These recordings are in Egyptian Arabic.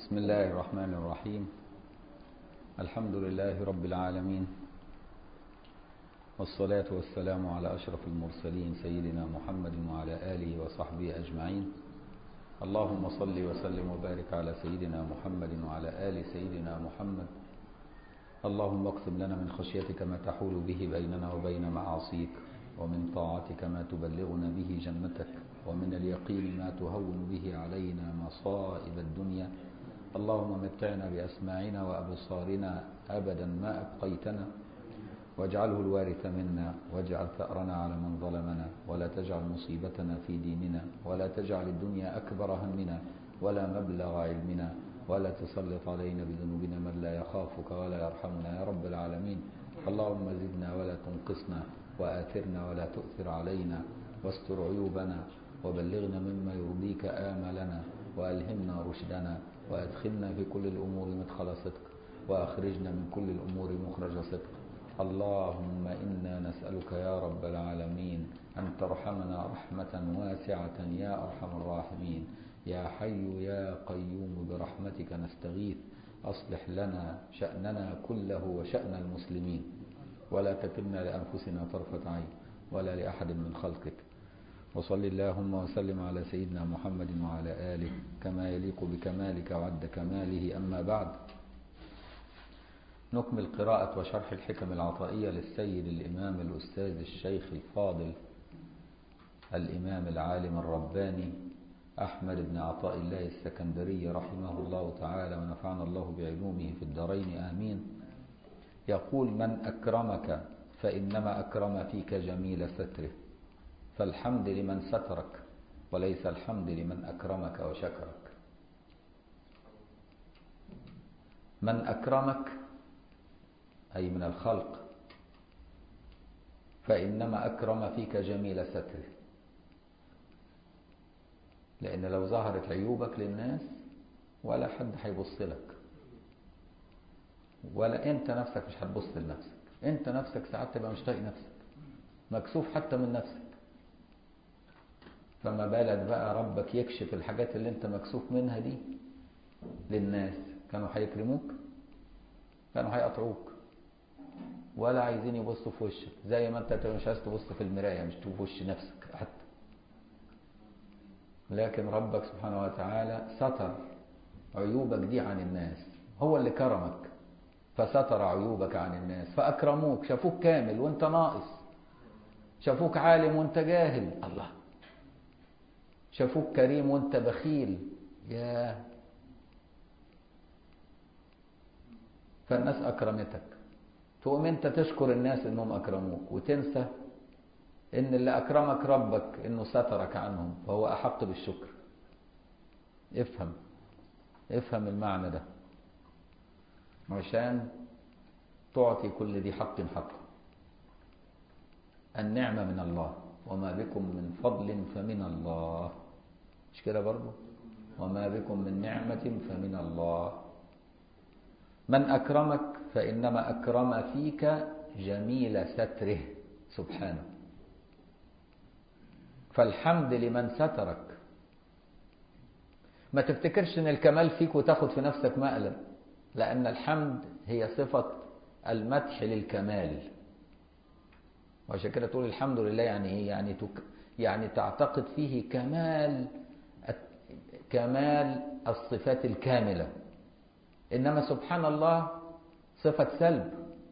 بسم الله الرحمن الرحيم الحمد لله رب العالمين والصلاة والسلام على أشرف المرسلين سيدنا محمد وعلى آله وصحبه أجمعين اللهم صل وسلم وبارك على سيدنا محمد وعلى آل سيدنا محمد اللهم اقسم لنا من خشيتك ما تحول به بيننا وبين معاصيك ومن طاعتك ما تبلغنا به جنتك ومن اليقين ما تهون به علينا مصائب الدنيا اللهم متعنا بأسماعنا وأبصارنا أبدا ما أبقيتنا واجعله الوارث منا واجعل ثأرنا على من ظلمنا ولا تجعل مصيبتنا في ديننا ولا تجعل الدنيا أكبر همنا ولا مبلغ علمنا ولا تسلط علينا بذنوبنا من لا يخافك ولا يرحمنا يا رب العالمين اللهم زدنا ولا تنقصنا وآثرنا ولا تؤثر علينا واستر عيوبنا وبلغنا مما يرضيك آملنا وألهمنا رشدنا وأدخلنا في كل الأمور مدخل صدق وأخرجنا من كل الأمور مخرج صدق اللهم إنا نسألك يا رب العالمين أن ترحمنا رحمة واسعة يا أرحم الراحمين يا حي يا قيوم برحمتك نستغيث أصلح لنا شأننا كله وشأن المسلمين ولا تكلنا لأنفسنا طرفة عين ولا لأحد من خلقك وصل اللهم وسلم على سيدنا محمد وعلى آله كما يليق بكمالك وعد كماله أما بعد نكمل قراءة وشرح الحكم العطائية للسيد الإمام الأستاذ الشيخ الفاضل الإمام العالم الرباني أحمد بن عطاء الله السكندري رحمه الله تعالى ونفعنا الله بعلومه في الدارين آمين يقول من أكرمك فإنما أكرم فيك جميل ستره فالحمد لمن سترك وليس الحمد لمن أكرمك وشكرك من أكرمك أي من الخلق فإنما أكرم فيك جميل ستره لأن لو ظهرت عيوبك للناس ولا حد هيبص لك ولا أنت نفسك مش هتبص لنفسك أنت نفسك ساعات تبقى مش طايق نفسك مكسوف حتى من نفسك فما بالك بقى ربك يكشف الحاجات اللي انت مكسوف منها دي للناس كانوا هيكرموك كانوا هيقطعوك ولا عايزين يبصوا في وشك زي ما انت مش عايز تبص في المرايه مش تشوف وش نفسك حتى لكن ربك سبحانه وتعالى ستر عيوبك دي عن الناس هو اللي كرمك فستر عيوبك عن الناس فأكرموك شافوك كامل وانت ناقص شافوك عالم وانت جاهل الله شافوك كريم وانت بخيل يا فالناس أكرمتك تقوم انت تشكر الناس انهم أكرموك وتنسى ان اللي أكرمك ربك انه سترك عنهم فهو أحق بالشكر افهم افهم المعنى ده عشان تعطي كل ذي حق حقه النعمة من الله وما بكم من فضل فمن الله مش كده برضو وما بكم من نعمة فمن الله من أكرمك فإنما أكرم فيك جميل ستره سبحانه فالحمد لمن سترك ما تفتكرش ان الكمال فيك وتاخد في نفسك مقلب لأن الحمد هي صفة المدح للكمال وعشان كده تقول الحمد لله يعني ايه يعني تك يعني تعتقد فيه كمال كمال الصفات الكاملة إنما سبحان الله صفة سلب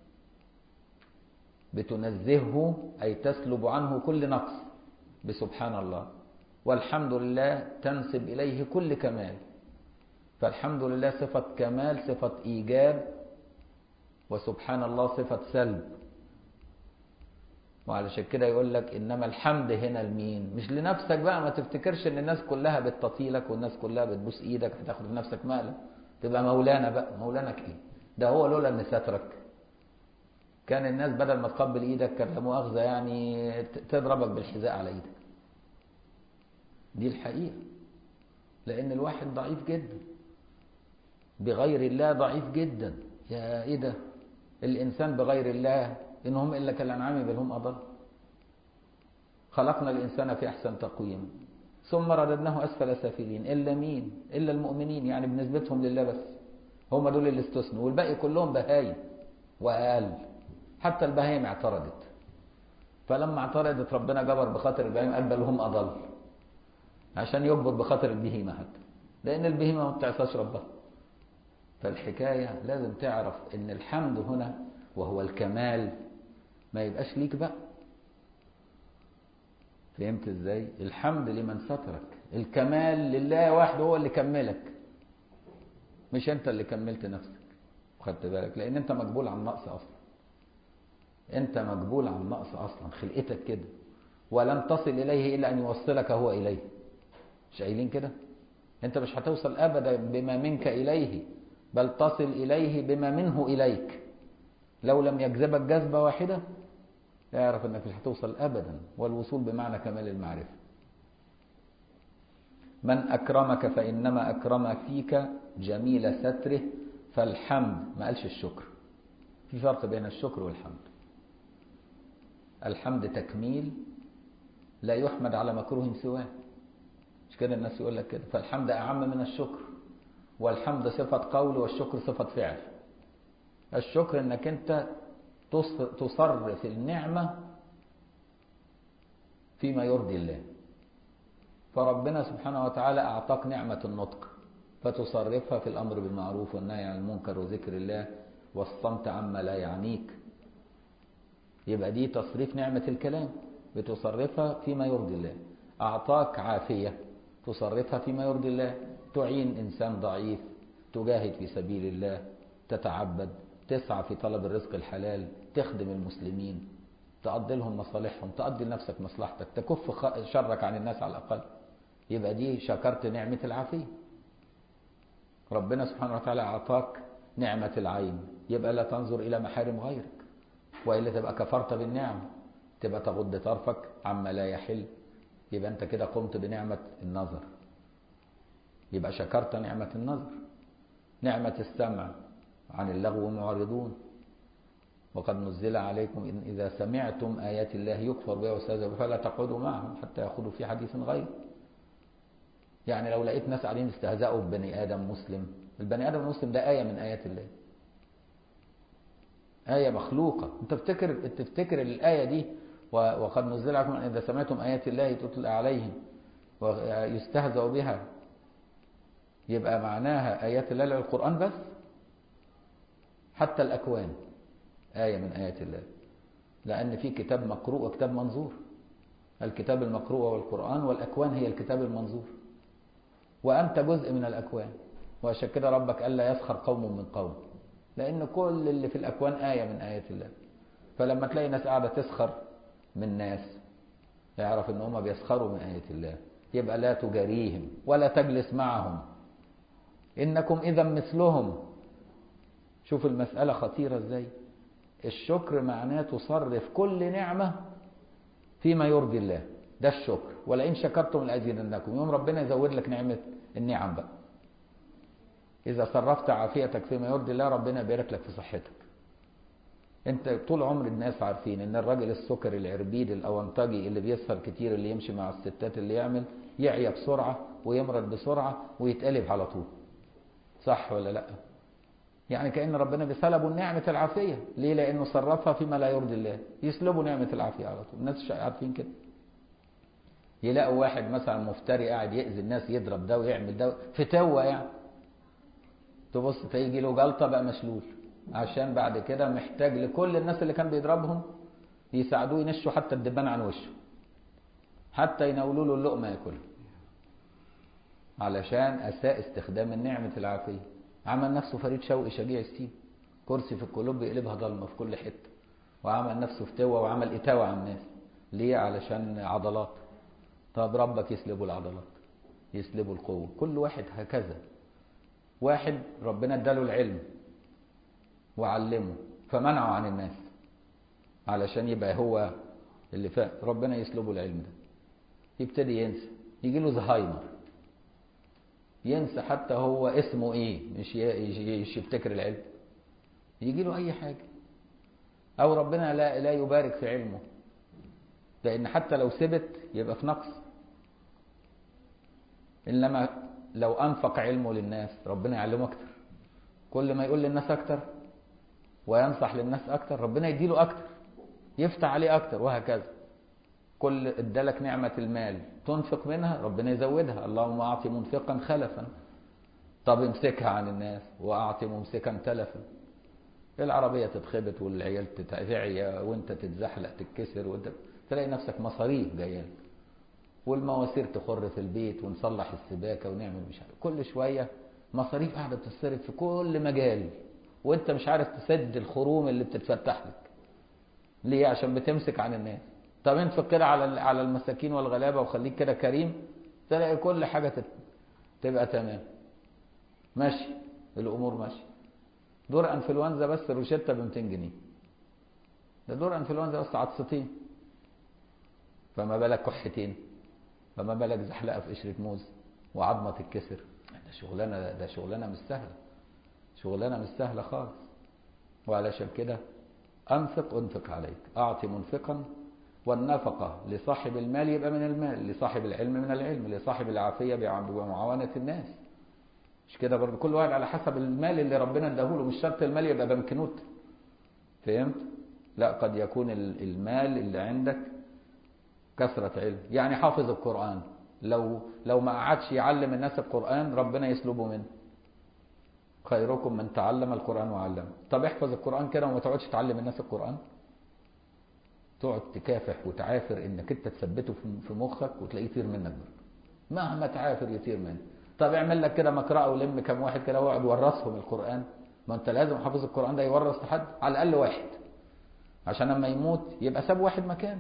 بتنزهه أي تسلب عنه كل نقص بسبحان الله والحمد لله تنسب إليه كل كمال فالحمد لله صفة كمال صفة إيجاب وسبحان الله صفة سلب وعلشان كده يقول لك انما الحمد هنا لمين مش لنفسك بقى ما تفتكرش ان الناس كلها بتطيلك والناس كلها بتبوس ايدك هتاخد في نفسك مقلب تبقى مولانا بقى مولانك ايه ده هو لولا ان سترك كان الناس بدل ما تقبل ايدك كانت مؤاخذه يعني تضربك بالحذاء على ايدك دي الحقيقه لان الواحد ضعيف جدا بغير الله ضعيف جدا يا ايه ده الانسان بغير الله إن هم إلا كالأنعام بل هم أضل خلقنا الإنسان في أحسن تقويم ثم رددناه أسفل سافلين إلا مين إلا المؤمنين يعني بنسبتهم لله بس هم دول اللي استثنوا والباقي كلهم بهايم وأقل حتى البهايم اعترضت فلما اعترضت ربنا جبر بخاطر البهايم قال بل هم أضل عشان يجبر بخاطر البهيمة حتى لأن البهيمة ما بتعصاش ربها فالحكاية لازم تعرف إن الحمد هنا وهو الكمال ما يبقاش ليك بقى فهمت ازاي الحمد لمن سترك الكمال لله وحده هو اللي كملك مش انت اللي كملت نفسك خدت بالك لان انت مجبول عن نقص اصلا انت مجبول عن نقص اصلا خلقتك كده ولن تصل اليه الا ان يوصلك هو اليه مش قايلين كده انت مش هتوصل ابدا بما منك اليه بل تصل اليه بما منه اليك لو لم يجذبك جذبه واحده اعرف انك مش هتوصل ابدا والوصول بمعنى كمال المعرفه من اكرمك فانما اكرم فيك جميل ستره فالحمد ما قالش الشكر في فرق بين الشكر والحمد الحمد تكميل لا يحمد على مكروه سواه مش كده الناس يقول لك كده فالحمد اعم من الشكر والحمد صفه قول والشكر صفه فعل الشكر انك انت تصرف النعمة فيما يرضي الله فربنا سبحانه وتعالى أعطاك نعمة النطق فتصرفها في الأمر بالمعروف والنهي عن المنكر وذكر الله والصمت عما لا يعنيك يبقى دي تصريف نعمة الكلام بتصرفها فيما يرضي الله أعطاك عافية تصرفها فيما يرضي الله تعين إنسان ضعيف تجاهد في سبيل الله تتعبد تسعى في طلب الرزق الحلال تخدم المسلمين تقضي لهم مصالحهم تقضي لنفسك مصلحتك تكف شرك عن الناس على الأقل يبقى دي شكرت نعمة العافية ربنا سبحانه وتعالى أعطاك نعمة العين يبقى لا تنظر إلى محارم غيرك وإلا تبقى كفرت بالنعمة تبقى تغض طرفك عما لا يحل يبقى أنت كده قمت بنعمة النظر يبقى شكرت نعمة النظر نعمة السمع عن اللغو معرضون وقد نزل عليكم إن إذا سمعتم آيات الله يكفر بها ويستهزأ فلا تقعدوا معهم حتى يأخذوا في حديث غيره يعني لو لقيت ناس قاعدين يستهزئوا ببني آدم مسلم البني آدم المسلم ده آية من آيات الله آية مخلوقة أنت تفتكر تفتكر الآية دي وقد نزل عليكم إذا سمعتم آيات الله تتلى عليهم ويستهزأ بها يبقى معناها آيات الله للقرآن بس حتى الأكوان آية من آيات الله لأن في كتاب مقروء وكتاب منظور الكتاب المقروء هو القرآن والأكوان هي الكتاب المنظور وأنت جزء من الأكوان وعشان كده ربك ألا يسخر قوم من قوم لأن كل اللي في الأكوان آية من آيات الله فلما تلاقي ناس قاعدة تسخر من ناس يعرف ان هم بيسخروا من آية الله يبقى لا تجاريهم ولا تجلس معهم إنكم إذا مثلهم شوف المسألة خطيرة ازاي الشكر معناه تصرف كل نعمة فيما يرضي الله ده الشكر ولئن شكرتم لأزيدنكم يوم ربنا يزود لك نعمة النعم بقى إذا صرفت عافيتك فيما يرضي الله ربنا يبارك لك في صحتك انت طول عمر الناس عارفين ان الراجل السكر العربيد الاونطجي اللي بيسهر كتير اللي يمشي مع الستات اللي يعمل يعيا بسرعة ويمرض بسرعة ويتقلب على طول صح ولا لا يعني كأن ربنا بيسلبوا نعمة العافية ليه لأنه صرفها فيما لا يرضي الله يسلبوا نعمة العافية على طول الناس عارفين كده يلاقوا واحد مثلا مفتري قاعد يأذي الناس يضرب ده ويعمل ده فتوة يعني تبص تيجي له جلطة بقى مشلول عشان بعد كده محتاج لكل الناس اللي كان بيضربهم يساعدوه ينشوا حتى الدبان عن وشه حتى يناولوا له اللقمة ياكلها علشان أساء استخدام النعمة العافية عمل نفسه فريد شوقي شجيع السين كرسي في القلوب بيقلبها ضلمة في كل حتة وعمل نفسه فتوة وعمل إتاوة على الناس ليه علشان عضلات طب ربك يسلبوا العضلات يسلبوا القوة كل واحد هكذا واحد ربنا اداله العلم وعلمه فمنعه عن الناس علشان يبقى هو اللي فاق ربنا يسلبه العلم ده يبتدي ينسى يجي له زهايمر ينسى حتى هو اسمه ايه مش مش يفتكر العلم يجي له اي حاجه او ربنا لا لا يبارك في علمه لان حتى لو ثبت يبقى في نقص إنما لو أنفق علمه للناس ربنا يعلمه أكتر كل ما يقول للناس أكتر وينصح للناس أكتر ربنا يديله أكتر يفتح عليه أكتر وهكذا كل ادالك نعمة المال تنفق منها ربنا يزودها اللهم أعطي منفقا خلفا طب امسكها عن الناس وأعطي ممسكا تلفا العربية تتخبط والعيال تتعيا وانت تتزحلق تتكسر وانت تلاقي نفسك مصاريف جايه والمواسير تخر في البيت ونصلح السباكة ونعمل مش عارف كل شوية مصاريف قاعدة بتتصرف في كل مجال وانت مش عارف تسد الخروم اللي بتتفتح لك ليه عشان بتمسك عن الناس طب انفق كده على على المساكين والغلابة وخليك كده كريم تلاقي كل حاجة تبقى تمام ماشي الامور ماشي دور انفلونزا بس روشتة ب 200 جنيه ده دور انفلونزا بس عطستين فما بالك كحتين فما بالك زحلقه في قشره موز وعظمه تتكسر ده شغلانه ده شغلانه مش سهله شغلانه مش سهله خالص وعلشان كده انفق انفق عليك اعطي منفقا والنفقه لصاحب المال يبقى من المال لصاحب العلم من العلم لصاحب العافيه بمعاونه الناس مش كده برضه كل واحد على حسب المال اللي ربنا اداهوله مش شرط المال يبقى بنكنوت فهمت لا قد يكون المال اللي عندك كثرة علم يعني حافظ القرآن لو لو ما قعدش يعلم الناس القرآن ربنا يسلبه منه خيركم من تعلم القرآن وعلمه طب احفظ القرآن كده وما تقعدش تعلم الناس القرآن تقعد تكافح وتعافر انك انت تثبته في مخك وتلاقيه يطير منك برضه مهما تعافر يطير منك طب اعمل لك كده مقرأة ولم كم واحد كده واقعد ورثهم القرآن ما انت لازم حافظ القرآن ده يورث لحد على الأقل واحد عشان لما يموت يبقى ساب واحد مكانه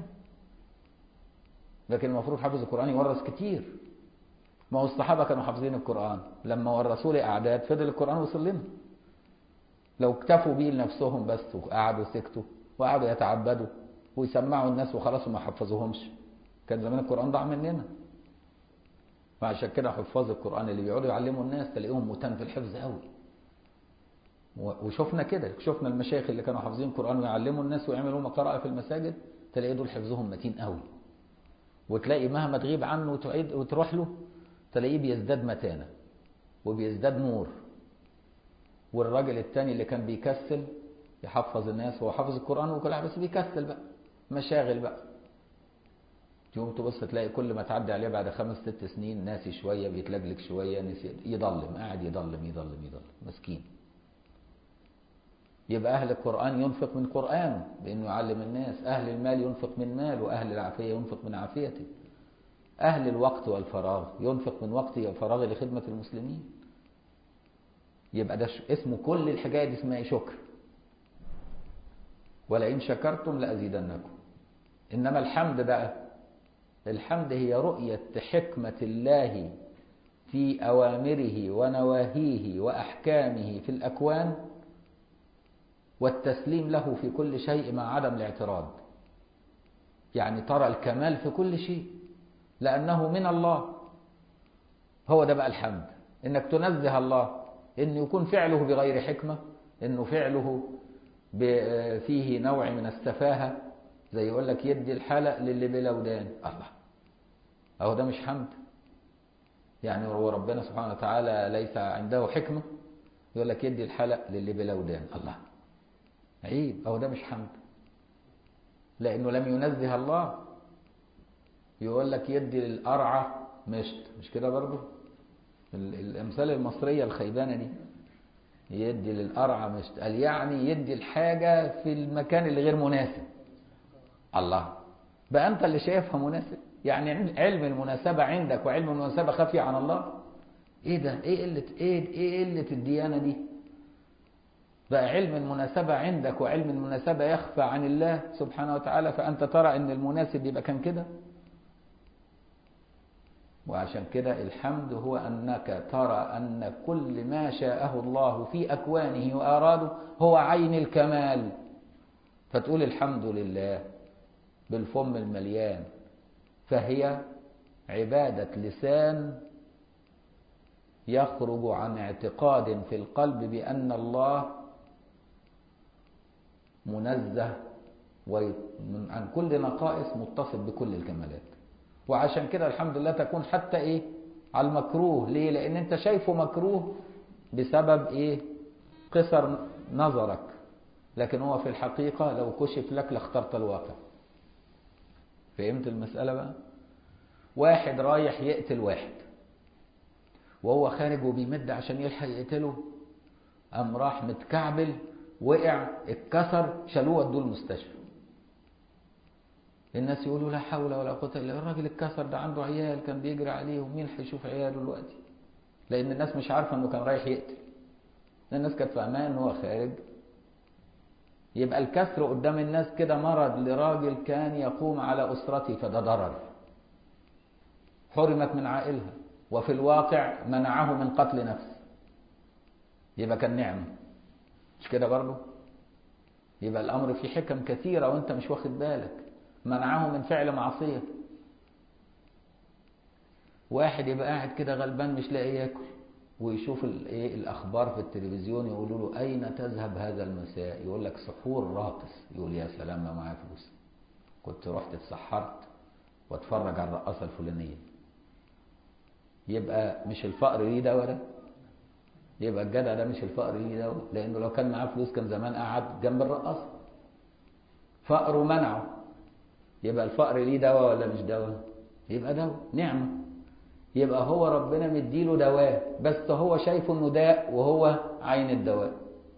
لكن المفروض حافظ القرآن يورث كتير ما هو الصحابة كانوا حافظين القرآن لما ورثوا لي أعداد فضل القرآن وصل لنا لو اكتفوا بيه لنفسهم بس وقعدوا سكتوا وقعدوا يتعبدوا ويسمعوا الناس وخلاص وما حفظوهمش كان زمان القرآن ضاع مننا فعشان كده حفاظ القرآن اللي بيقعدوا يعلموا الناس تلاقيهم متان في الحفظ قوي وشفنا كده شفنا المشايخ اللي كانوا حافظين القرآن ويعلموا الناس ويعملوا مقارئة في المساجد تلاقي دول حفظهم متين قوي وتلاقي مهما تغيب عنه وتعيد وتروح له تلاقيه بيزداد متانة وبيزداد نور والراجل التاني اللي كان بيكسل يحفظ الناس هو حافظ القرآن وكل حاجة بس بيكسل بقى مشاغل بقى يوم تبص تلاقي كل ما تعدي عليه بعد خمس ست سنين ناسي شوية بيتلجلج شوية نسي يضلم قاعد يضلم يضلم يضلم مسكين يبقى أهل القرآن ينفق من قرآنه بأنه يعلم الناس أهل المال ينفق من ماله وأهل العافية ينفق من عافيته أهل الوقت والفراغ ينفق من وقته وفراغه لخدمة المسلمين يبقى ده اسمه كل الحكاية دي اسمها شكر ولئن شكرتم لأزيدنكم إنما الحمد بقى الحمد هي رؤية حكمة الله في أوامره ونواهيه وأحكامه في الأكوان والتسليم له في كل شيء مع عدم الاعتراض يعني ترى الكمال في كل شيء لأنه من الله هو ده بقى الحمد إنك تنزه الله إن يكون فعله بغير حكمة إنه فعله فيه نوع من السفاهة زي يقول لك يدي الحلق للي بلا ودان الله أهو ده مش حمد يعني هو ربنا سبحانه وتعالى ليس عنده حكمة يقول لك يدي الحلق للي بلا ودان الله عيب أهو ده مش حمد لأنه لم ينزه الله يقول لك يدي للقرعة مشت مش كده برضه الأمثال المصرية الخيبانة دي يدي للقرعة مشت قال يعني يدي الحاجة في المكان اللي غير مناسب الله بقى أنت اللي شايفها مناسب يعني علم المناسبة عندك وعلم المناسبة خفي عن الله ايه ده ايه قلة ايه ايه قلة الديانة دي بقى علم المناسبة عندك وعلم المناسبة يخفى عن الله سبحانه وتعالى فأنت ترى أن المناسب يبقى كان كده وعشان كده الحمد هو أنك ترى أن كل ما شاءه الله في أكوانه وأراده هو عين الكمال فتقول الحمد لله بالفم المليان فهي عبادة لسان يخرج عن اعتقاد في القلب بأن الله منزه عن كل نقائص متصف بكل الكمالات وعشان كده الحمد لله تكون حتى ايه على المكروه ليه لان انت شايفه مكروه بسبب ايه قصر نظرك لكن هو في الحقيقة لو كشف لك لاخترت الواقع فهمت المسألة بقى واحد رايح يقتل واحد وهو خارج وبيمد عشان يلحق يقتله قام راح متكعبل وقع اتكسر شالوه ودوه المستشفى الناس يقولوا لا حول ولا قوة الا بالله الراجل اتكسر ده عنده عيال كان بيجري عليهم مين هيشوف عياله دلوقتي لان الناس مش عارفه انه كان رايح يقتل الناس كانت فاهماه ان هو خارج يبقى الكسر قدام الناس كده مرض لراجل كان يقوم على اسرته فده ضرر حرمت من عائلها وفي الواقع منعه من قتل نفسه يبقى كان نعمه مش كده برضه يبقى الامر فيه حكم كثيره وانت مش واخد بالك منعه من فعل معصيه واحد يبقى قاعد كده غلبان مش لاقي ياكل ويشوف الايه الاخبار في التلفزيون يقولوا له اين تذهب هذا المساء يقول لك سحور راقص يقول يا سلام لو معايا فلوس كنت رحت اتسحرت واتفرج على الرقاصه الفلانيه يبقى مش الفقر ليه دواء ده يبقى الجدع ده مش الفقر ليه دواء لانه لو كان معاه فلوس كان زمان قعد جنب الرقاصه فقره منعه يبقى الفقر ليه دواء ولا مش دواء يبقى دواء نعمه يبقى هو ربنا مديله دواء بس هو شايفه انه داء وهو عين الدواء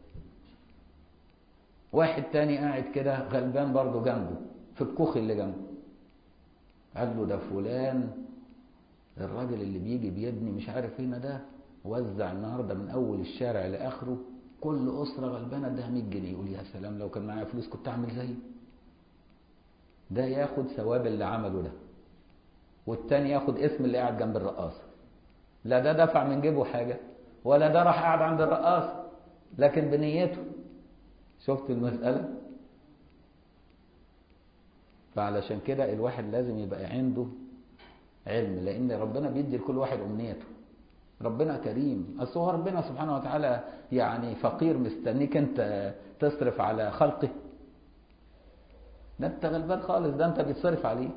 واحد تاني قاعد كده غلبان برضه جنبه في الكوخ اللي جنبه قال له ده فلان الراجل اللي بيجي بيبني مش عارف هنا ده وزع النهارده من اول الشارع لاخره كل اسره غلبانه اداها 100 جنيه يقول يا سلام لو كان معايا فلوس كنت اعمل زيه ده ياخد ثواب اللي عمله ده والتاني ياخد اسم اللي قاعد جنب الرقاصه لا ده دفع من جيبه حاجه ولا ده راح قاعد عند الرقاصه لكن بنيته شفت المساله فعلشان كده الواحد لازم يبقى عنده علم لان ربنا بيدي لكل واحد امنيته ربنا كريم اصل هو ربنا سبحانه وتعالى يعني فقير مستنيك انت تصرف على خلقه ده انت غلبان خالص ده انت بيتصرف عليك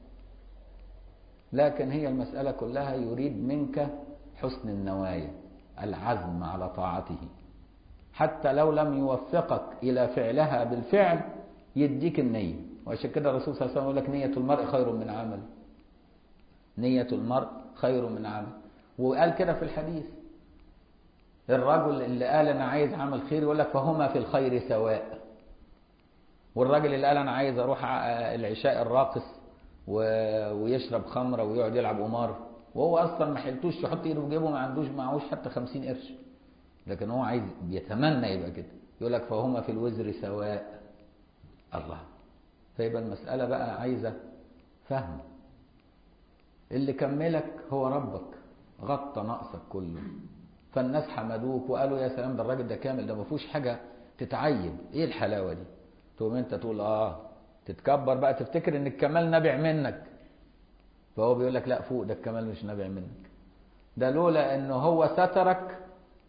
لكن هي المسألة كلها يريد منك حسن النوايا العزم على طاعته حتى لو لم يوفقك إلى فعلها بالفعل يديك النية وعشان كده الرسول صلى الله عليه وسلم يقول لك نية المرء خير من عمل نية المرء خير من عمل وقال كده في الحديث الرجل اللي قال أنا عايز عمل خير يقول لك فهما في الخير سواء والراجل اللي قال أنا عايز أروح العشاء الراقص ويشرب خمره ويقعد يلعب قمار وهو اصلا ما حلتوش يحط ايده في جيبه ما عندوش معهوش حتى 50 قرش لكن هو عايز بيتمنى يبقى كده يقول لك فهما في الوزر سواء الله فيبقى المسألة بقى عايزة فهم اللي كملك هو ربك غطى نقصك كله فالناس حمدوك وقالوا يا سلام ده الراجل ده كامل ده ما فيهوش حاجة تتعيب ايه الحلاوة دي تقوم انت تقول اه تتكبر بقى تفتكر ان الكمال نابع منك فهو بيقول لك لا فوق ده الكمال مش نابع منك ده لولا انه هو سترك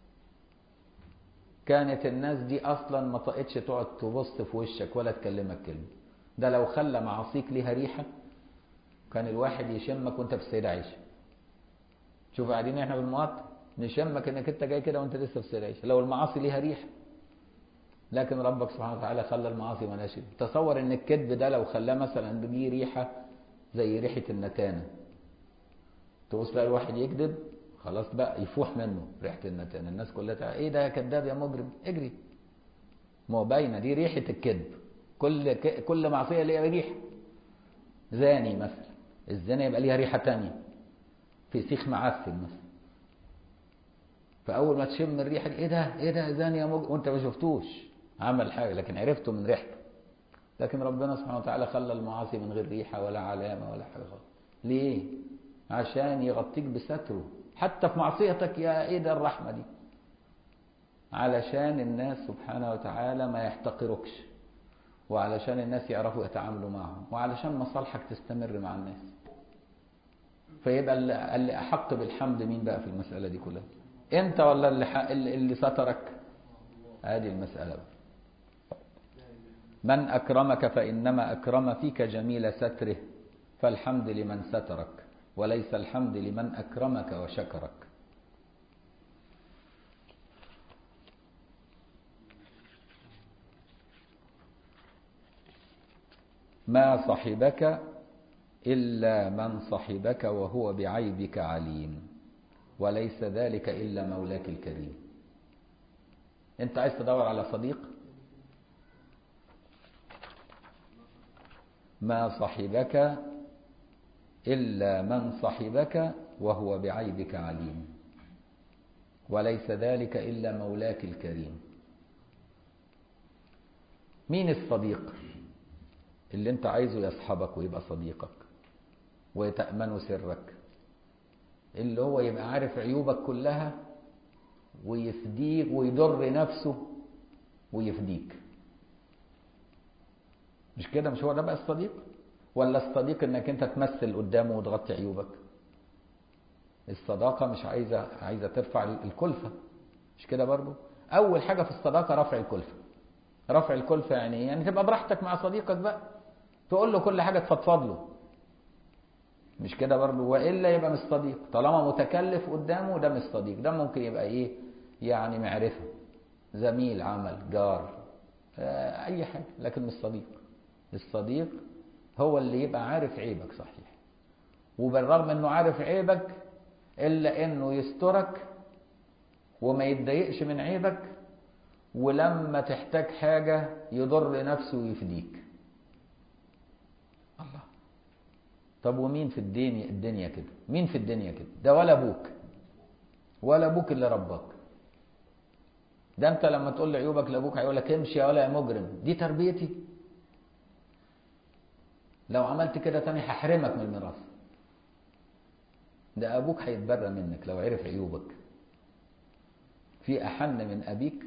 كانت الناس دي اصلا ما طقتش تقعد تبص في وشك ولا تكلمك كلمه ده لو خلى معاصيك ليها ريحه كان الواحد يشمك وانت في السيدة عيشة شوف قاعدين احنا بالمقطع نشمك انك انت جاي كده وانت لسه في السيدة عيشة لو المعاصي ليها ريحه لكن ربك سبحانه وتعالى خلى المعاصي مالهاش تصور ان الكذب ده لو خلاه مثلا دي ريحه زي ريحه النتانه تبص تلاقي الواحد يكذب خلاص بقى يفوح منه ريحه النتانه الناس كلها تعالى ايه ده يا كذاب يا مجرم اجري ما هو باينه دي ريحه الكذب كل ك... كل معصيه ليها ريحه زاني مثلا الزنا يبقى ليها ريحه تانية في سيخ معفن مثلا فاول ما تشم الريحه دي ايه ده ايه ده زاني يا مجرم وانت ما شفتوش عمل حاجة لكن عرفته من ريحته لكن ربنا سبحانه وتعالى خلى المعاصي من غير ريحة ولا علامة ولا حاجة خالص ليه؟ عشان يغطيك بستره حتى في معصيتك يا ايه ده الرحمة دي علشان الناس سبحانه وتعالى ما يحتقركش وعلشان الناس يعرفوا يتعاملوا معهم وعلشان مصالحك تستمر مع الناس فيبقى اللي أحق بالحمد مين بقى في المسألة دي كلها انت ولا اللي, اللي سترك هذه المسألة بقى. من أكرمك فإنما أكرم فيك جميل ستره فالحمد لمن سترك وليس الحمد لمن أكرمك وشكرك ما صحبك إلا من صحبك وهو بعيبك عليم وليس ذلك إلا مولاك الكريم أنت عايز تدور على صديق ما صحبك إلا من صحبك وهو بعيبك عليم وليس ذلك إلا مولاك الكريم مين الصديق اللي انت عايزه يصحبك ويبقى صديقك ويتأمن سرك اللي هو يبقى عارف عيوبك كلها ويفديك ويضر نفسه ويفديك مش كده مش هو ده بقى الصديق ولا الصديق انك انت تمثل قدامه وتغطي عيوبك الصداقة مش عايزة عايزة ترفع الكلفة مش كده برضو أول حاجة في الصداقة رفع الكلفة رفع الكلفة يعني ايه؟ يعني تبقى براحتك مع صديقك بقى تقول له كل حاجة تفضفض له مش كده برضو وإلا يبقى مش صديق طالما متكلف قدامه ده مش صديق ده ممكن يبقى إيه يعني معرفة زميل عمل جار آه أي حاجة لكن مش صديق الصديق هو اللي يبقى عارف عيبك صحيح وبالرغم انه عارف عيبك الا انه يسترك وما يتضايقش من عيبك ولما تحتاج حاجة يضر نفسه ويفديك الله طب ومين في الدنيا الدنيا كده مين في الدنيا كده ده ولا ابوك ولا ابوك اللي رباك ده انت لما تقول لعيوبك لابوك هيقول لك امشي يا ولا يا مجرم دي تربيتي لو عملت كده تاني هحرمك من الميراث ده ابوك هيتبرى منك لو عرف عيوبك في احن من ابيك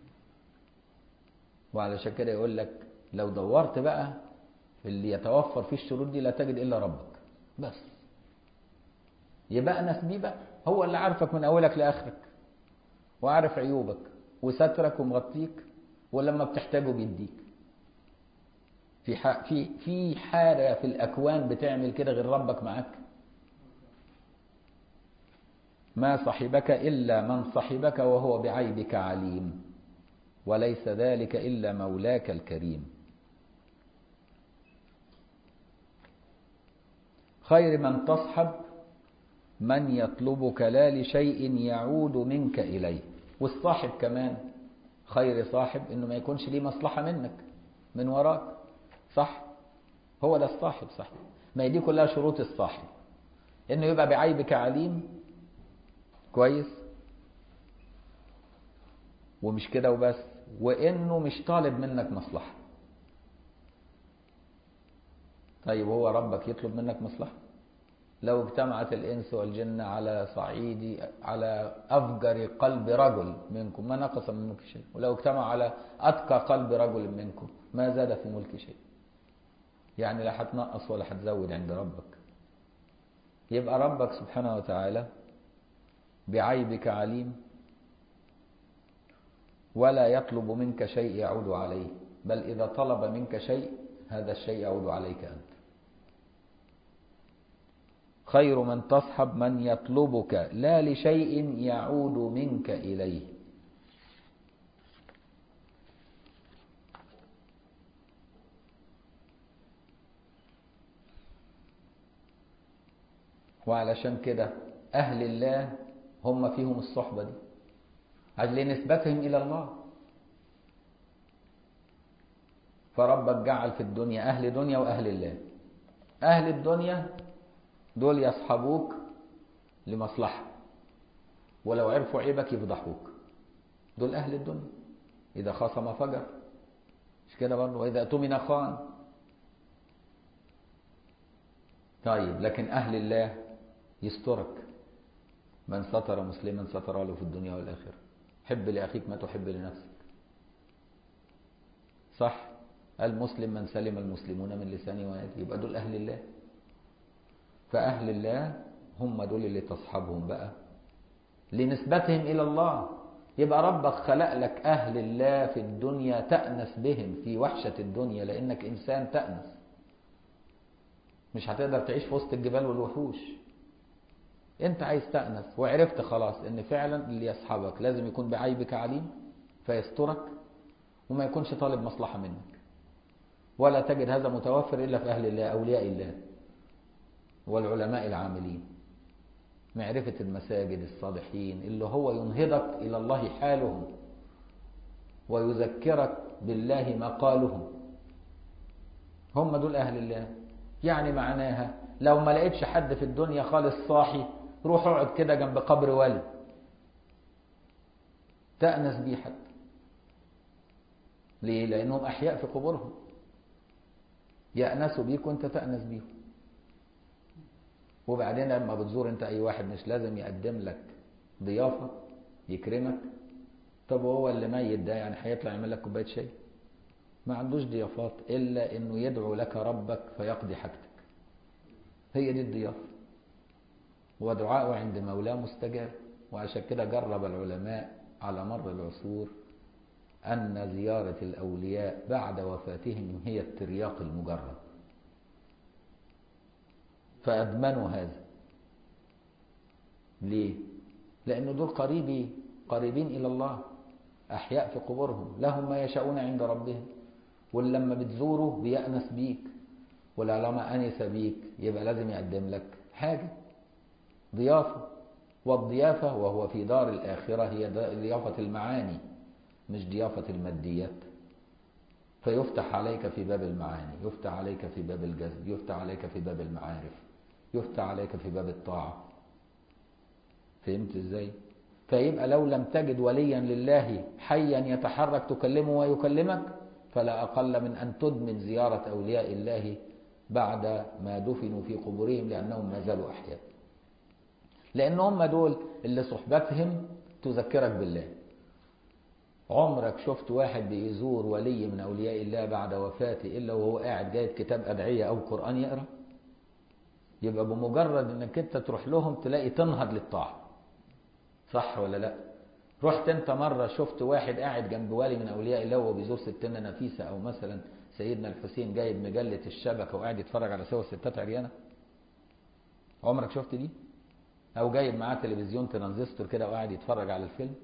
وعلشان كده يقول لك لو دورت بقى في اللي يتوفر فيه الشروط دي لا تجد الا ربك بس يبقى انس بيه بقى هو اللي عارفك من اولك لاخرك وعارف عيوبك وسترك ومغطيك ولما بتحتاجه بيديك في في في حاجه في الاكوان بتعمل كده غير ربك معاك ما صحبك الا من صحبك وهو بعيبك عليم وليس ذلك الا مولاك الكريم خير من تصحب من يطلبك لا لشيء يعود منك اليه والصاحب كمان خير صاحب انه ما يكونش ليه مصلحه منك من وراك صح هو ده الصاحب صح ما هي دي كلها شروط الصاحب انه يبقى بعيبك عليم كويس ومش كده وبس وانه مش طالب منك مصلحه طيب هو ربك يطلب منك مصلحه لو اجتمعت الانس والجن على صعيد على افجر قلب رجل منكم ما نقص من ملك شيء ولو اجتمع على اتقى قلب رجل منكم ما زاد في ملك شيء يعني لا هتنقص ولا هتزود عند ربك يبقى ربك سبحانه وتعالى بعيبك عليم ولا يطلب منك شيء يعود عليه بل إذا طلب منك شيء هذا الشيء يعود عليك أنت خير من تصحب من يطلبك لا لشيء يعود منك إليه وعلشان كده أهل الله هم فيهم الصحبة دي أجل نسبتهم إلى الله فربك جعل في الدنيا أهل دنيا وأهل الله أهل الدنيا دول يصحبوك لمصلحة ولو عرفوا عيبك يفضحوك دول أهل الدنيا إذا خاصم فجر مش كده برضه وإذا اؤتمن خان طيب لكن أهل الله يسترك من ستر مسلما ستر له في الدنيا والآخرة حب لأخيك ما تحب لنفسك صح المسلم من سلم المسلمون من لسانه ويده يبقى دول أهل الله فأهل الله هم دول اللي تصحبهم بقى لنسبتهم إلى الله يبقى ربك خلق لك أهل الله في الدنيا تأنس بهم في وحشة الدنيا لأنك إنسان تأنس مش هتقدر تعيش في وسط الجبال والوحوش انت عايز تأنس وعرفت خلاص ان فعلا اللي يصحبك لازم يكون بعيبك عليم فيسترك وما يكونش طالب مصلحة منك ولا تجد هذا متوفر إلا في أهل الله أولياء الله والعلماء العاملين معرفة المساجد الصالحين اللي هو ينهضك إلى الله حالهم ويذكرك بالله مقالهم هم دول أهل الله يعني معناها لو ما لقيتش حد في الدنيا خالص صاحي روح اقعد كده جنب قبر ولي تأنس بيه حتى ليه؟ لأنهم أحياء في قبورهم يأنسوا بيك وأنت تأنس بيهم وبعدين لما بتزور أنت أي واحد مش لازم يقدم لك ضيافة يكرمك طب هو اللي ميت ده يعني هيطلع يعمل لك كوباية شاي ما عندوش ضيافات إلا إنه يدعو لك ربك فيقضي حاجتك هي دي الضيافة ودعاءه عند مولاه مستجاب وعشان كده جرب العلماء على مر العصور أن زيارة الأولياء بعد وفاتهم هي الترياق المجرد فأدمنوا هذا ليه؟ لأن دول قريبي قريبين إلى الله أحياء في قبورهم لهم ما يشاءون عند ربهم واللي لما بتزوره بيأنس بيك ولما أنس بيك يبقى لازم يقدم لك حاجة ضيافة والضيافة وهو في دار الآخرة هي ضيافة المعاني مش ضيافة الماديات فيفتح عليك في باب المعاني يفتح عليك في باب الجذب يفتح عليك في باب المعارف يفتح عليك في باب الطاعة فهمت ازاي فيبقى لو لم تجد وليا لله حيا يتحرك تكلمه ويكلمك فلا أقل من أن تدمن زيارة أولياء الله بعد ما دفنوا في قبورهم لأنهم ما زالوا أحياء لأن هم دول اللي صحبتهم تذكرك بالله عمرك شفت واحد بيزور ولي من أولياء الله بعد وفاته إلا وهو قاعد جايب كتاب أدعية أو قرآن يقرأ يبقى بمجرد انك انت تروح لهم تلاقي تنهض للطاعة صح ولا لا رحت انت مرة شفت واحد قاعد جنب ولي من أولياء الله وهو بيزور ستنا نفيسة أو مثلا سيدنا الحسين جايب مجلة الشبكة وقاعد يتفرج على سوى ستات عريانة عمرك شفت دي أو جايب معاه تلفزيون ترانزستور كده وقاعد يتفرج على الفيلم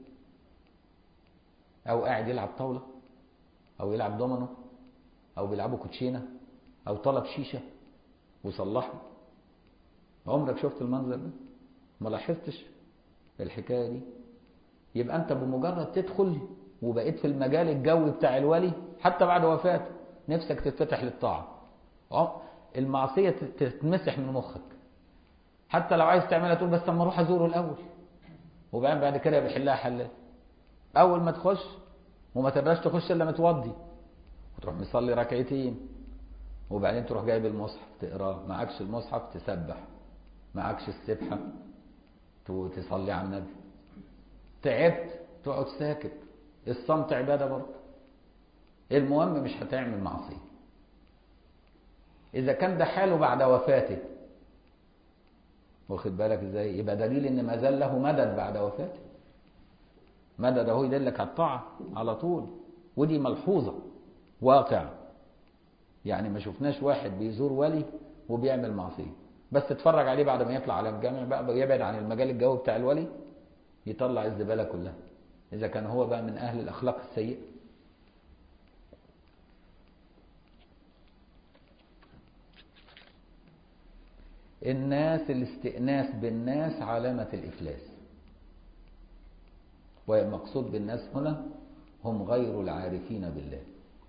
أو قاعد يلعب طاولة أو يلعب دومينو أو بيلعبوا كوتشينة أو طلب شيشة وصلحه عمرك شفت المنظر ده ما لاحظتش الحكاية دي يبقى أنت بمجرد تدخل وبقيت في المجال الجوي بتاع الولي حتى بعد وفاته نفسك تتفتح للطاعة المعصية تتمسح من مخك حتى لو عايز تعملها تقول بس اما اروح ازوره الاول وبعدين بعد كده بيحلها حلال اول ما تخش وما تبقاش تخش الا متوضي وتروح مصلي ركعتين وبعدين تروح جايب المصحف تقراه معكش المصحف تسبح معكش السبحه تصلي على النبي تعبت تقعد ساكت الصمت عباده برضه المهم مش هتعمل معصيه اذا كان ده حاله بعد وفاته واخد بالك ازاي يبقى دليل ان ما زال له مدد بعد وفاته مدد اهو يدلك على الطاعه على طول ودي ملحوظه واقع يعني ما شفناش واحد بيزور ولي وبيعمل معصيه بس تتفرج عليه بعد ما يطلع على الجامع بقى يبعد عن المجال الجوي بتاع الولي يطلع الزباله كلها اذا كان هو بقى من اهل الاخلاق السيئه الناس الاستئناس بالناس علامة الإفلاس والمقصود بالناس هنا هم غير العارفين بالله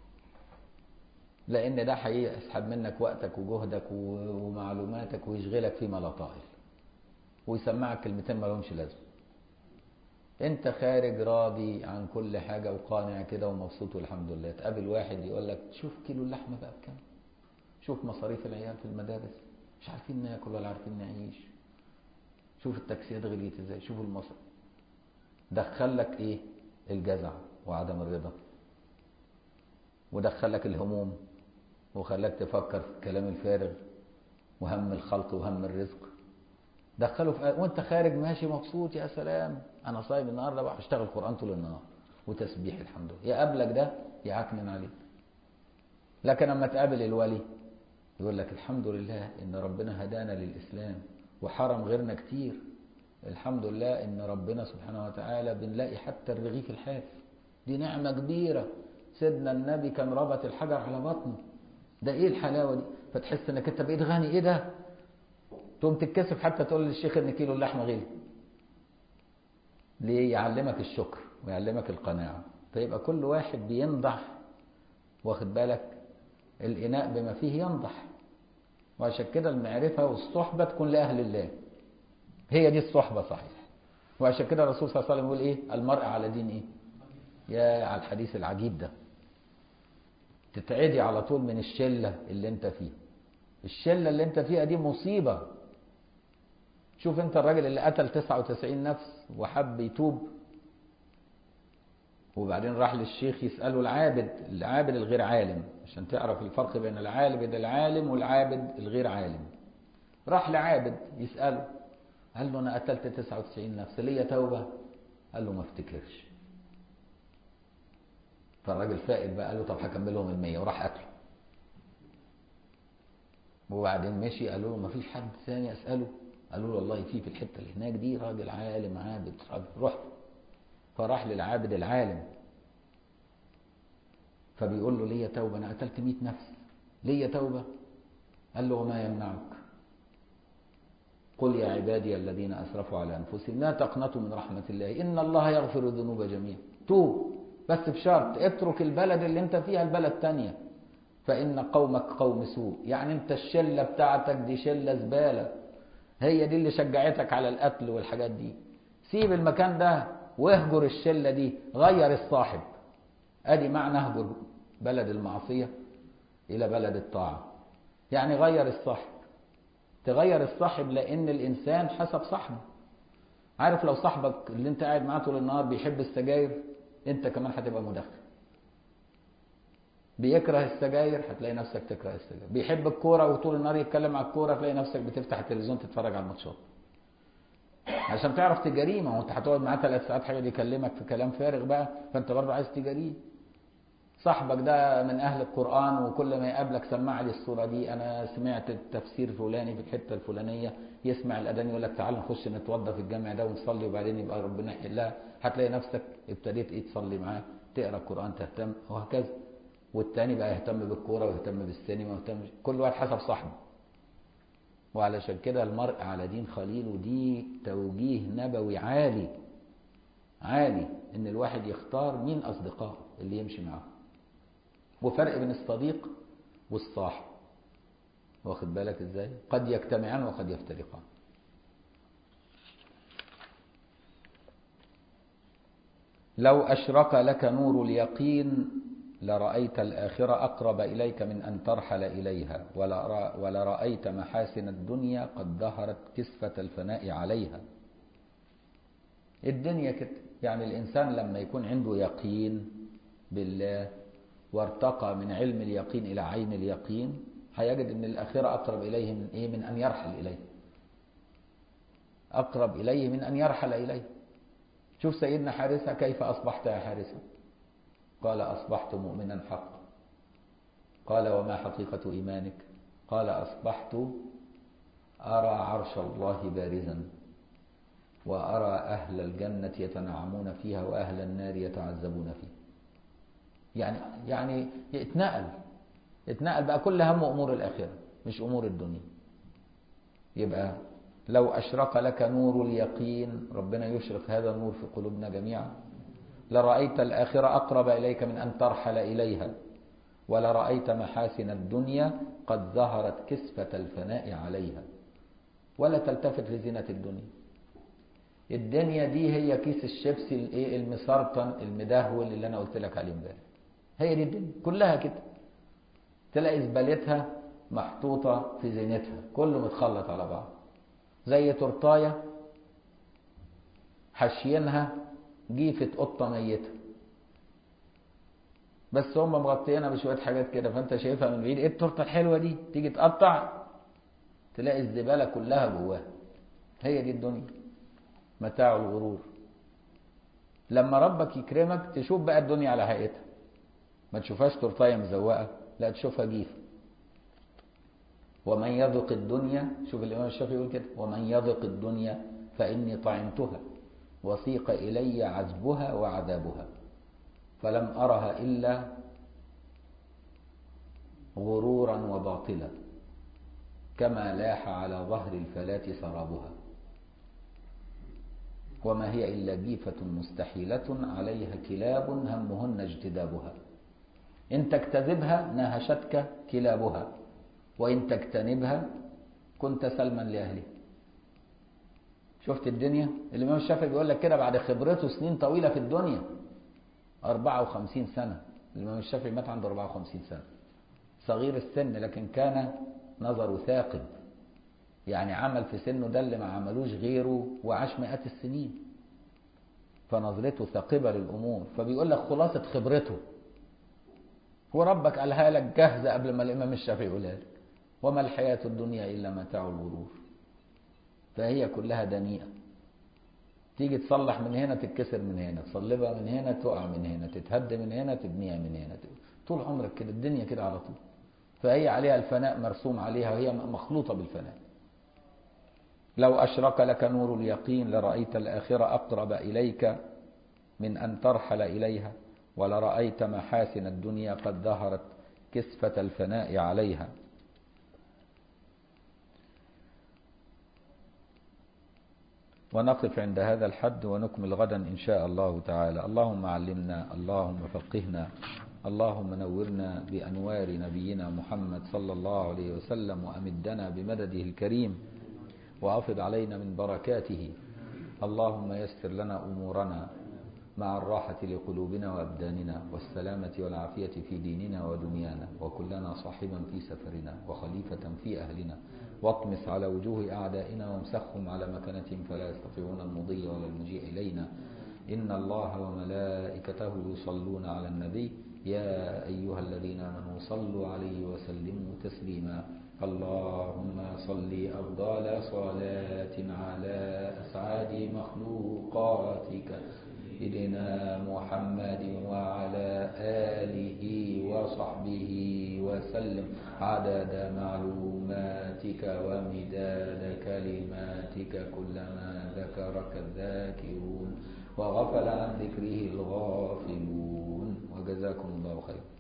لأن ده هيسحب منك وقتك وجهدك ومعلوماتك ويشغلك فيما لا طائل ويسمعك كلمتين ما لهمش لازمة انت خارج راضي عن كل حاجة وقانع كده ومبسوط والحمد لله تقابل واحد يقول لك شوف كيلو اللحمة بقى بكام شوف مصاريف العيال في المدارس مش عارفين ناكل ولا عارفين نعيش شوف التاكسيات غليت ازاي شوف المصر دخل لك ايه الجزع وعدم الرضا ودخل لك الهموم وخلاك تفكر في الكلام الفارغ وهم الخلق وهم الرزق دخله في وانت خارج ماشي مبسوط يا سلام انا صايم النهارده بقى اشتغل قران طول النهار وتسبيح الحمد لله يا قبلك ده يعكنن عليك لكن لما تقابل الولي يقول لك الحمد لله ان ربنا هدانا للاسلام وحرم غيرنا كتير الحمد لله ان ربنا سبحانه وتعالى بنلاقي حتى الرغيف الحاف دي نعمة كبيرة سيدنا النبي كان ربط الحجر على بطنه ده ايه الحلاوة دي فتحس انك انت بقيت غني ايه ده تقوم تتكسف حتى تقول للشيخ ان كيلو اللحمة غلي ليه يعلمك الشكر ويعلمك القناعة فيبقى كل واحد بينضح واخد بالك الإناء بما فيه ينضح وعشان كده المعرفة والصحبة تكون لأهل الله هي دي الصحبة صحيح وعشان كده الرسول صلى الله عليه وسلم يقول ايه المرء على دين ايه يا على الحديث العجيب ده تتعدي على طول من الشلة اللي انت فيها الشلة اللي انت فيها دي مصيبة شوف انت الراجل اللي قتل 99 نفس وحب يتوب وبعدين راح للشيخ يسأله العابد العابد الغير عالم عشان تعرف الفرق بين العابد العالم والعابد الغير عالم راح لعابد يسأله قال له انا قتلت 99 نفس ليا توبة قال له ما افتكرش فالراجل فائد بقى قال له طب هكملهم ال 100 وراح قتله وبعدين مشي قالوا له ما فيش حد ثاني اساله قالوا له والله في في الحته اللي هناك دي راجل عالم عابد روح فراح للعابد العالم فبيقول له ليا توبه انا قتلت 100 نفس ليا توبه قال له وما يمنعك قل يا عبادي الذين اسرفوا على انفسهم لا تقنطوا من رحمه الله ان الله يغفر الذنوب جميعا توب بس بشرط اترك البلد اللي انت فيها البلد تانية فإن قومك قوم سوء يعني انت الشلة بتاعتك دي شلة زبالة هي دي اللي شجعتك على القتل والحاجات دي سيب المكان ده واهجر الشلة دي غير الصاحب ادي معنى اهجر بلد المعصية الى بلد الطاعة يعني غير الصاحب تغير الصاحب لان الانسان حسب صاحبه عارف لو صاحبك اللي انت قاعد معاه طول النهار بيحب السجاير انت كمان هتبقى مدخن بيكره السجاير هتلاقي نفسك تكره السجاير بيحب الكوره وطول النهار يتكلم على الكوره تلاقي نفسك بتفتح التلفزيون تتفرج على الماتشات عشان تعرف تجاريه ما هو انت هتقعد معاه ثلاث ساعات هيقعد يكلمك في كلام فارغ بقى فانت برضه عايز تجاريه صاحبك ده من اهل القران وكل ما يقابلك سمع لي الصوره دي انا سمعت التفسير فلاني في الحته الفلانيه يسمع الاذان يقول لك تعال نخش نتوضى في الجامع ده ونصلي وبعدين يبقى ربنا يحلها هتلاقي نفسك ابتديت ايه تصلي معاه تقرا القران تهتم وهكذا والتاني بقى يهتم بالكوره ويهتم بالسينما ويهتم كل واحد حسب صاحبه وعلشان كده المرء على دين خليله دي توجيه نبوي عالي عالي ان الواحد يختار مين اصدقائه اللي يمشي معاه وفرق بين الصديق والصاحب واخد بالك ازاي قد يجتمعان وقد يفترقان لو أشرك لك نور اليقين لرأيت الآخرة أقرب إليك من أن ترحل إليها ولرأيت محاسن الدنيا قد ظهرت كسفة الفناء عليها الدنيا كده يعني الإنسان لما يكون عنده يقين بالله وارتقى من علم اليقين إلى عين اليقين هيجد أن الآخرة أقرب إليه من إيه من أن يرحل إليه أقرب إليه من أن يرحل إليه شوف سيدنا حارثة كيف أصبحت يا حارثة قال أصبحت مؤمنا حقا قال وما حقيقة إيمانك قال أصبحت أرى عرش الله بارزا وأرى أهل الجنة يتنعمون فيها وأهل النار يتعذبون فيها يعني يعني اتنقل اتنقل بقى كل همه أمور الآخرة مش أمور الدنيا يبقى لو أشرق لك نور اليقين ربنا يشرق هذا النور في قلوبنا جميعا لرأيت الآخرة أقرب إليك من أن ترحل إليها ولرأيت محاسن الدنيا قد ظهرت كسفة الفناء عليها ولا تلتفت لزينة الدنيا الدنيا دي هي كيس الشيبسي الايه المسرطن المدهول اللي انا قلت لك عليه امبارح هي دي الدنيا كلها كده تلاقي زبالتها محطوطة في زينتها كله متخلط على بعض زي تورتاية حشينها جيفة قطة ميتة بس هم مغطيينها بشوية حاجات كده فانت شايفها من بعيد ايه التورتة الحلوة دي تيجي تقطع تلاقي الزبالة كلها جواها هي دي الدنيا متاع الغرور لما ربك يكرمك تشوف بقى الدنيا على حقيقتها ما تشوفهاش تورتايه مزوقه لا تشوفها جيفه ومن يذق الدنيا شوف الامام الشافعي يقول كده ومن يذق الدنيا فإني طعمتها وسيق إلي عذبها وعذابها فلم أرها إلا غرورا وباطلا كما لاح على ظهر الفلاة سرابها وما هي إلا جيفة مستحيلة عليها كلاب همهن اجتدابها إن تكتذبها نهشتك كلابها وإن تجتنبها كنت سلما لأهلها شفت الدنيا الإمام الشافعي بيقول لك كده بعد خبرته سنين طويلة في الدنيا 54 سنة الإمام الشافعي مات عنده 54 سنة صغير السن لكن كان نظره ثاقب يعني عمل في سنه ده اللي ما عملوش غيره وعاش مئات السنين فنظرته ثاقبة للأمور فبيقول لك خلاصة خبرته وربك قالها لك جاهزة قبل ما الإمام الشافعي يقولها لك وما الحياة الدنيا إلا متاع الغرور فهي كلها دنيئة تيجي تصلح من هنا تتكسر من هنا تصلبها من هنا تقع من هنا تتهد من هنا تبنيها من هنا طول عمرك كده الدنيا كده على طول فهي عليها الفناء مرسوم عليها وهي مخلوطة بالفناء لو أشرق لك نور اليقين لرأيت الآخرة أقرب إليك من أن ترحل إليها ولرأيت محاسن الدنيا قد ظهرت كسفة الفناء عليها ونقف عند هذا الحد ونكمل غدا إن شاء الله تعالى اللهم علمنا اللهم فقهنا اللهم نورنا بأنوار نبينا محمد صلى الله عليه وسلم وأمدنا بمدده الكريم وأفض علينا من بركاته اللهم يسر لنا أمورنا مع الراحة لقلوبنا وأبداننا والسلامة والعافية في ديننا ودنيانا وكلنا صاحبا في سفرنا وخليفة في أهلنا واطمس على وجوه أعدائنا وامسخهم على مكانتهم فلا يستطيعون المضي ولا المجيء إلينا إن الله وملائكته يصلون على النبي يا أيها الذين آمنوا صلوا عليه وسلموا تسليما اللهم صل أفضل صلاة على أسعد مخلوقاتك سيدنا محمد وعلى آله وصحبه وسلم عدد معلوماتك ومداد كلماتك كلما ذكرك الذاكرون وغفل عن ذكره الغافلون وجزاكم الله خيرا